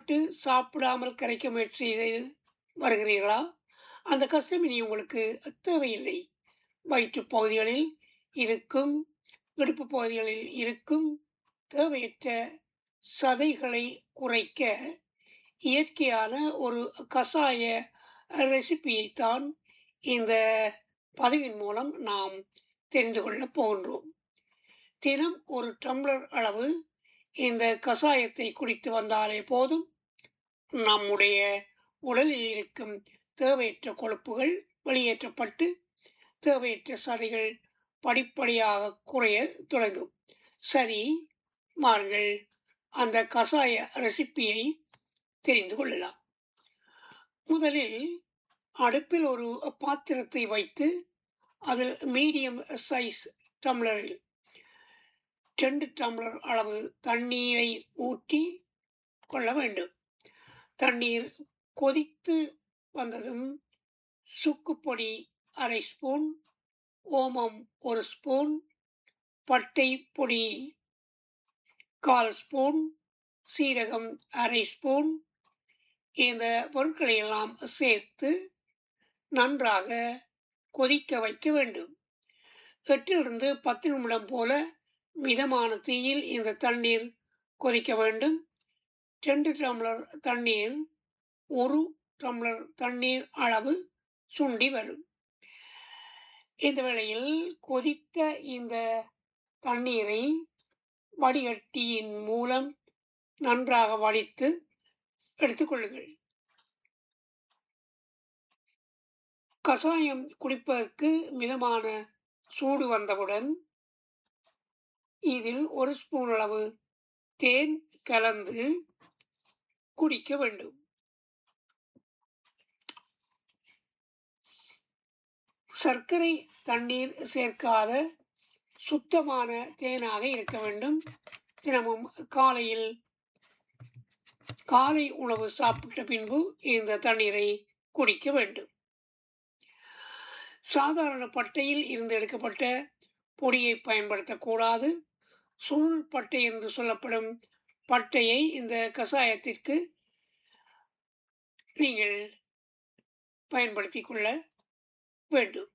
கஷ்டப்பட்டு சாப்பிடாமல் கரைக்க முயற்சி செய்து வருகிறீர்களா அந்த கஷ்டம் இனி உங்களுக்கு தேவையில்லை வயிற்றுப் பகுதிகளில் இருக்கும் இடுப்பு பகுதிகளில் இருக்கும் தேவையற்ற சதைகளை குறைக்க இயற்கையான ஒரு கசாய ரெசிபியைத்தான் இந்த பதிவின் மூலம் நாம் தெரிந்து கொள்ளப் போகின்றோம் தினம் ஒரு டம்ளர் அளவு இந்த கசாயத்தை குடித்து வந்தாலே போதும் நம்முடைய உடலில் இருக்கும் தேவையற்ற கொழுப்புகள் வெளியேற்றப்பட்டு தேவையற்ற சதைகள் படிப்படியாக குறைய தொடங்கும் சரி மாறுங்கள் அந்த கசாய ரெசிப்பியை தெரிந்து கொள்ளலாம் முதலில் அடுப்பில் ஒரு பாத்திரத்தை வைத்து அதில் மீடியம் சைஸ் டம்ளரில் ரெண்டு டம்ளர் அளவு தண்ணீரை ஊற்றி கொள்ள வேண்டும் தண்ணீர் கொதித்து வந்ததும் சுக்குப்பொடி அரை ஸ்பூன் ஓமம் ஒரு ஸ்பூன் பட்டை பொடி கால் ஸ்பூன் சீரகம் அரை ஸ்பூன் இந்த பொருட்களை எல்லாம் சேர்த்து நன்றாக கொதிக்க வைக்க வேண்டும் எட்டிலிருந்து பத்து நிமிடம் போல மிதமான தீயில் இந்த தண்ணீர் கொதிக்க வேண்டும் ரெண்டு டம்ளர் தண்ணீர் ஒரு டம்ளர் தண்ணீர் அளவு சுண்டி வரும் இந்த வேளையில் கொதித்த இந்த தண்ணீரை வடிகட்டியின் மூலம் நன்றாக வடித்து எடுத்துக்கொள்ளுங்கள் கசாயம் குடிப்பதற்கு மிதமான சூடு வந்தவுடன் இதில் ஒரு ஸ்பூன் அளவு தேன் கலந்து குடிக்க வேண்டும் சர்க்கரை தண்ணீர் சேர்க்காத சுத்தமான தேனாக இருக்க வேண்டும் தினமும் காலையில் காலை உணவு சாப்பிட்ட பின்பு இந்த தண்ணீரை குடிக்க வேண்டும் சாதாரண பட்டையில் இருந்து எடுக்கப்பட்ட பொடியை பயன்படுத்தக்கூடாது சுருள் பட்டை என்று சொல்லப்படும் பட்டையை இந்த கசாயத்திற்கு நீங்கள் பயன்படுத்திக் கொள்ள வேண்டும்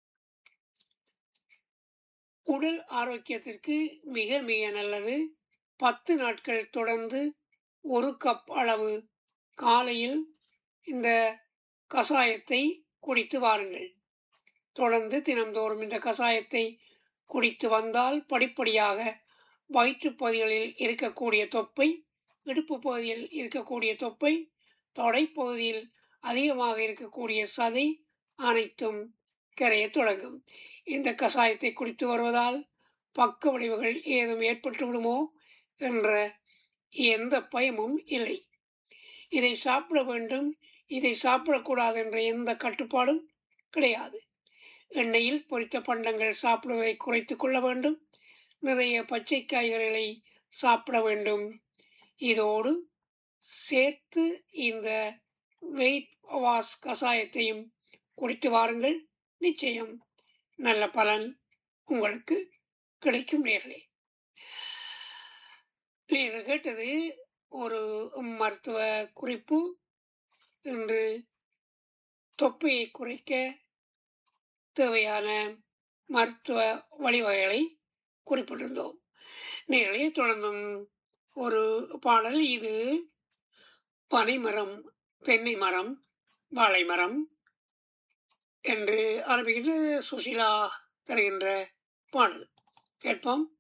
உடல் ஆரோக்கியத்திற்கு மிக மிக நல்லது பத்து நாட்கள் தொடர்ந்து ஒரு கப் அளவு காலையில் இந்த கசாயத்தை குடித்து வாருங்கள் தொடர்ந்து தினந்தோறும் இந்த கசாயத்தை குடித்து வந்தால் படிப்படியாக வயிற்றுப் பகுதிகளில் இருக்கக்கூடிய தொப்பை இடுப்பு பகுதியில் இருக்கக்கூடிய தொப்பை தொடைப்பகுதியில் அதிகமாக இருக்கக்கூடிய சதை அனைத்தும் கரைய தொடங்கும் இந்த கசாயத்தை குடித்து வருவதால் பக்க விளைவுகள் ஏதும் ஏற்பட்டு விடுமோ என்ற எந்த பயமும் இல்லை இதை சாப்பிட வேண்டும் இதை சாப்பிடக்கூடாது என்ற எந்த கட்டுப்பாடும் கிடையாது எண்ணெயில் பொரித்த பண்டங்கள் சாப்பிடுவதை குறைத்துக் கொள்ள வேண்டும் நிறைய பச்சை காய்கறிகளை சாப்பிட வேண்டும் இதோடு சேர்த்து இந்த வெயிட் வாஷ் கசாயத்தையும் குடித்து வாருங்கள் நிச்சயம் நல்ல பலன் உங்களுக்கு கிடைக்கும் நேர்களே நீங்கள் கேட்டது ஒரு மருத்துவ குறிப்பு இன்று தொப்பையை குறைக்க தேவையான மருத்துவ வழிவகைகளை குறிப்பிட்டிருந்தோம் நேர்களே தொடர்ந்தும் ஒரு பாடல் இது பனைமரம் தென்னை மரம் வாழை மரம் என்று ஆரம்பிக்கின்ற சுசிலா தருகின்ற பாடல் கேட்போம்